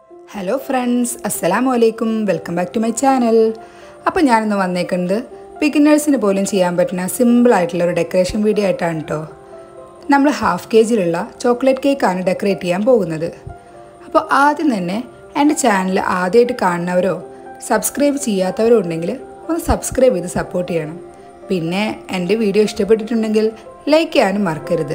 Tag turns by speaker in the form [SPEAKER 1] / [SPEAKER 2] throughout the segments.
[SPEAKER 1] hello friends അസ്സലാമു അലൈക്കും welcome back to my channel അപ്പോൾ ഞാനിന്ന് വന്നേക്കുന്നത് ബിഗിനേഴ്സിന് പോലും ചെയ്യാൻ പറ്റുന്ന സിമ്പിളായിട്ടുള്ള ഒരു ഡെക്കറേഷൻ വീഡിയോ ആയിട്ടാണ് കേട്ടോ നമ്മൾ ഹാഫ് കെ ജിയിലുള്ള ചോക്ലേറ്റ് കേക്കാണ് ഡെക്കറേറ്റ് ചെയ്യാൻ പോകുന്നത് അപ്പോൾ ആദ്യം തന്നെ എൻ്റെ ചാനൽ ആദ്യമായിട്ട് കാണുന്നവരോ സബ്സ്ക്രൈബ് ചെയ്യാത്തവരോ ഉണ്ടെങ്കിൽ ഒന്ന് സബ്സ്ക്രൈബ് ചെയ്ത് സപ്പോർട്ട് ചെയ്യണം പിന്നെ എൻ്റെ വീഡിയോ ഇഷ്ടപ്പെട്ടിട്ടുണ്ടെങ്കിൽ ലൈക്ക് ചെയ്യാനും മറക്കരുത്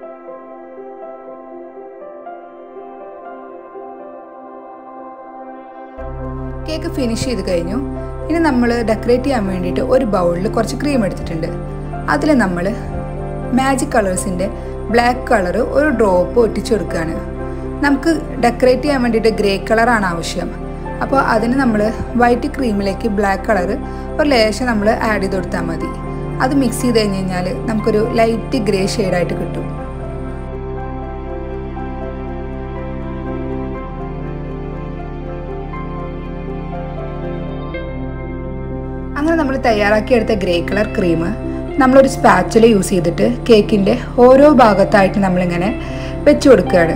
[SPEAKER 1] കേക്ക് ഫിനിഷ് ചെയ്ത് കഴിഞ്ഞു ഇനി നമ്മൾ ഡെക്കറേറ്റ് ചെയ്യാൻ വേണ്ടിയിട്ട് ഒരു ബൗളിൽ കുറച്ച് ക്രീം എടുത്തിട്ടുണ്ട് അതിൽ നമ്മൾ മാജിക് കളേഴ്സിൻ്റെ ബ്ലാക്ക് കളർ ഒരു ഡ്രോപ്പ് ഒട്ടിച്ചു കൊടുക്കുകയാണ് നമുക്ക് ഡെക്കറേറ്റ് ചെയ്യാൻ വേണ്ടിയിട്ട് ഗ്രേ കളറാണ് ആവശ്യം അപ്പോൾ അതിന് നമ്മൾ വൈറ്റ് ക്രീമിലേക്ക് ബ്ലാക്ക് കളർ ഒരു ലേശം നമ്മൾ ആഡ് ചെയ്ത് കൊടുത്താൽ മതി അത് മിക്സ് ചെയ്ത് കഴിഞ്ഞ് കഴിഞ്ഞാൽ നമുക്കൊരു ലൈറ്റ് ഗ്രേ ഷെയ്ഡായിട്ട് കിട്ടും അങ്ങനെ നമ്മൾ തയ്യാറാക്കിയെടുത്ത ഗ്രേ കളർ ക്രീം നമ്മളൊരു സ്പാച്ചില യൂസ് ചെയ്തിട്ട് കേക്കിൻ്റെ ഓരോ ഭാഗത്തായിട്ട് നമ്മളിങ്ങനെ വെച്ചു കൊടുക്കുകയാണ്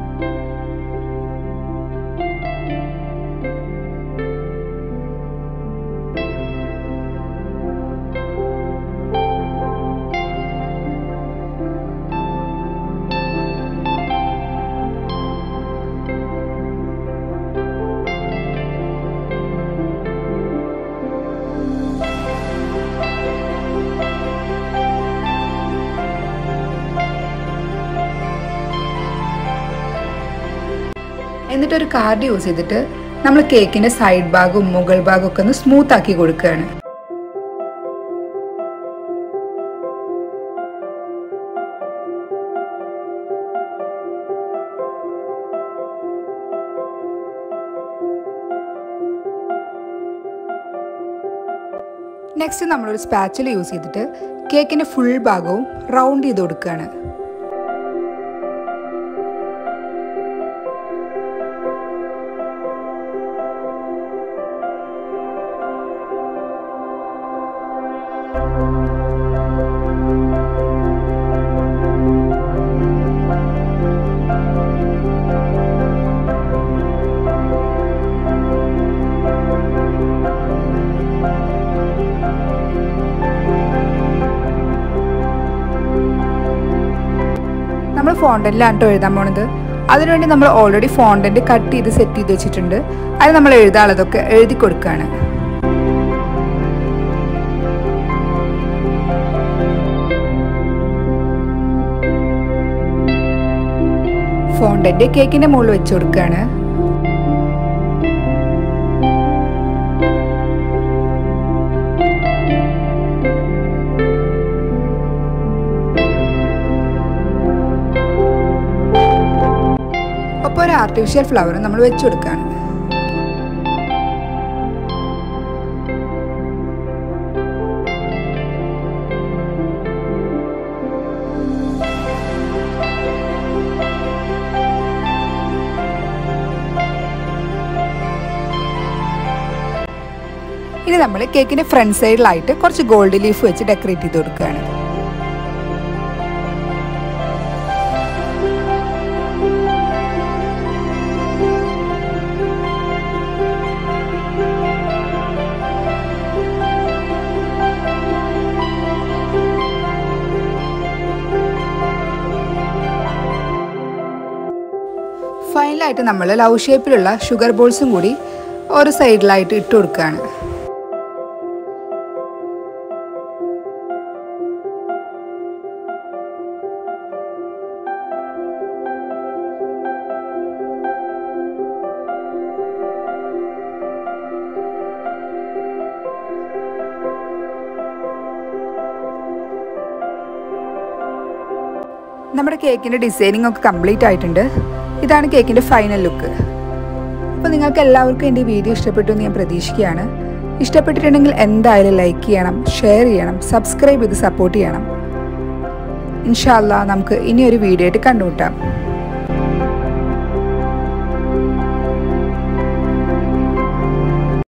[SPEAKER 1] എന്നിട്ട് ഒരു കാർഡ് യൂസ് ചെയ്തിട്ട് നമ്മൾ കേക്കിന്റെ സൈഡ് ഭാഗവും മുകൾ ഭാഗവും ഒക്കെ ഒന്ന് സ്മൂത്ത് ആക്കി കൊടുക്കുകയാണ് നെക്സ്റ്റ് നമ്മളൊരു സ്പാച്ചിൽ യൂസ് ചെയ്തിട്ട് കേക്കിന്റെ ഫുൾ ഭാഗവും റൗണ്ട് ചെയ്ത് കൊടുക്കുകയാണ് നമ്മൾ ഫോണ്ടന്റിലാണ് കേട്ടോ എഴുതാൻ പോണത് അതിനുവേണ്ടി നമ്മൾ ഓൾറെഡി ഫോണ്ടന്റ് കട്ട് ചെയ്ത് സെറ്റ് ചെയ്ത് വെച്ചിട്ടുണ്ട് അത് നമ്മൾ എഴുതാനുള്ളതൊക്കെ എഴുതി കൊടുക്കുകയാണ് ഫോണ്ടന്റ് കേക്കിന്റെ മുകളിൽ വെച്ച് കൊടുക്കുകയാണ് ഒപ്പം ഒരു ആർട്ടിഫിഷ്യൽ ഫ്ലവർ നമ്മൾ വെച്ചു കൊടുക്കുകയാണ് ഇനി നമ്മൾ കേക്കിന്റെ ഫ്രണ്ട് സൈഡിലായിട്ട് കുറച്ച് ഗോൾഡ് ലീഫ് വെച്ച് ഡെക്കറേറ്റ് ചെയ്ത് കൊടുക്കുകയാണ് ഫൈനലായിട്ട് നമ്മൾ ലവ് ഷേപ്പിലുള്ള ഷുഗർ ബോൾസും കൂടി ഒരു സൈഡിലായിട്ട് ഇട്ട് കൊടുക്കുകയാണ് നമ്മുടെ കേക്കിൻ്റെ ഡിസൈനിങ് ഒക്കെ കംപ്ലീറ്റ് ആയിട്ടുണ്ട് ഇതാണ് കേക്കിൻ്റെ ഫൈനൽ ലുക്ക് അപ്പോൾ നിങ്ങൾക്ക് എല്ലാവർക്കും എൻ്റെ വീഡിയോ ഇഷ്ടപ്പെട്ടു എന്ന് ഞാൻ പ്രതീക്ഷിക്കുകയാണ് ഇഷ്ടപ്പെട്ടിട്ടുണ്ടെങ്കിൽ എന്തായാലും ലൈക്ക് ചെയ്യണം ഷെയർ ചെയ്യണം സബ്സ്ക്രൈബ് ചെയ്ത് സപ്പോർട്ട് ചെയ്യണം ഇൻഷാല്ല നമുക്ക് ഇനിയൊരു വീഡിയോ ആയിട്ട് കണ്ടുമുട്ടാം